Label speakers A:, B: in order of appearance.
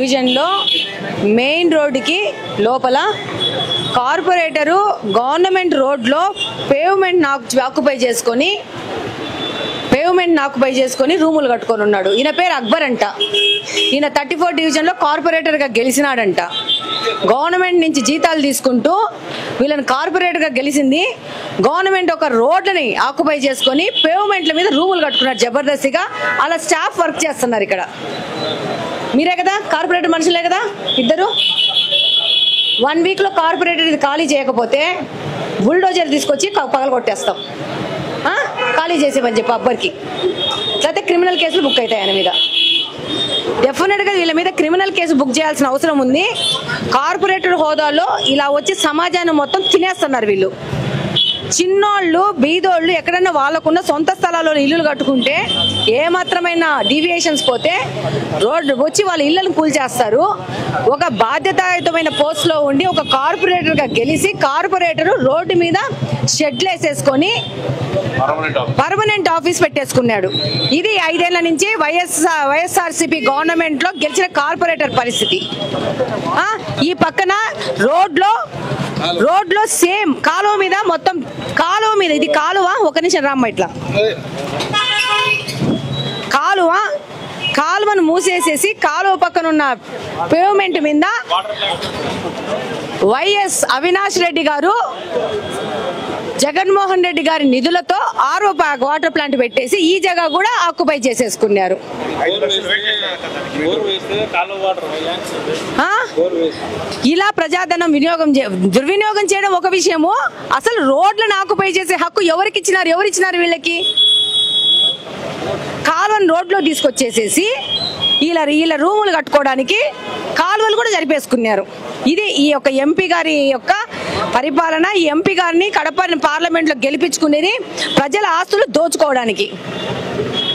A: డివిజన్లో మెయిన్ రోడ్డుకి లోపల కార్పొరేటరు గవర్నమెంట్ రోడ్లో పేవ్మెంట్ నాకు ఆక్యుపై చేసుకొని పేవ్మెంట్ ఆక్యుపై చేసుకొని రూములు కట్టుకొని ఉన్నాడు ఈయన పేరు అక్బర్ అంట ఈయన థర్టీ ఫోర్ డివిజన్లో కార్పొరేటర్గా గెలిచినాడంట గవర్నమెంట్ నుంచి జీతాలు తీసుకుంటూ వీళ్ళని కార్పొరేటర్గా గెలిచింది గవర్నమెంట్ ఒక రోడ్లని ఆక్యుపై చేసుకొని పేవ్మెంట్ల మీద రూములు కట్టుకున్నారు జబర్దస్తిగా అలా స్టాఫ్ వర్క్ చేస్తున్నారు ఇక్కడ మీరే కదా కార్పొరేటర్ మనుషులే కదా ఇద్దరు వన్ వీక్లో కార్పొరేటర్ ఇది ఖాళీ చేయకపోతే బుల్డోజర్ తీసుకొచ్చి క- పగల కొట్టేస్తాం ఆ? ఖాళీ చేసేమని చెప్పి అబ్బర్కి లేకపోతే క్రిమినల్ కేసులు బుక్ అవుతాయి ఆయన మీద డెఫినెట్గా వీళ్ళ మీద క్రిమినల్ కేసు బుక్ చేయాల్సిన అవసరం ఉంది కార్పొరేటర్ హోదాలో ఇలా వచ్చి సమాజాన్ని మొత్తం తినేస్తున్నారు వీళ్ళు చిన్నోళ్ళు బీదోళ్ళు ఎక్కడన్నా వాళ్ళకున్న సొంత స్థలాల్లో ఇల్లులు కట్టుకుంటే ఏ మాత్రమైన డీవియేషన్స్ పోతే రోడ్డు వచ్చి వాళ్ళ ఇళ్ళను కూల్చేస్తారు ఒక బాధ్యతాయుతమైన పోస్ట్ లో ఉండి ఒక కార్పొరేటర్ గా గెలిచి కార్పొరేటర్ రోడ్డు మీద షెడ్లు వేసేసుకొని పర్మనెంట్ ఆఫీస్ పెట్టేసుకున్నాడు ఇది ఐదేళ్ల నుంచి వైఎస్ఆర్ వైఎస్ఆర్సీపీ గవర్నమెంట్ లో గెలిచిన కార్పొరేటర్ పరిస్థితి ఆ, ఈ పక్కన రోడ్ లో రోడ్ లో సేమ్ కాలువ మీద మొత్తం కాలువ మీద ఇది కాలువ ఒక నిమిషం రామ్మ ఇట్లా కాలువ కాలువను మూసేసేసి కాలువ పక్కన ఉన్న పేవ్మెంట్ మీద వైఎస్ అవినాష్ రెడ్డి గారు జగన్మోహన్ రెడ్డి గారి నిధులతో ఆరో పా- వాటర్ ప్లాంట్ పెట్టేసి ఈ జగ కూడా ఆక్యుపై చేసేసుకున్నారు ఆ? ఇలా ప్రజాధనం వినియోగం చే- దుర్వినియోగం చేయడం ఒక విషయము అసలు రోడ్లను ఆక్యుపై చేసే హక్కు ఎవరికి ఇచ్చినారు ఎవరు ఇచ్చినారు వీళ్ళకి కాలువను రోడ్లో తీసుకొచ్చేసేసి వీళ్ళ వీళ్ళ రూములు కట్టుకోవడానికి కాలువలు కూడా జరిపేసుకున్నారు ఇది ఈ యొక్క ఎంపీ గారి యొక్క పరిపాలన ఈ ఎంపీ గారిని కడప పార్లమెంట్లో గెలిపించుకునేది ప్రజల ఆస్తులు దోచుకోవడానికి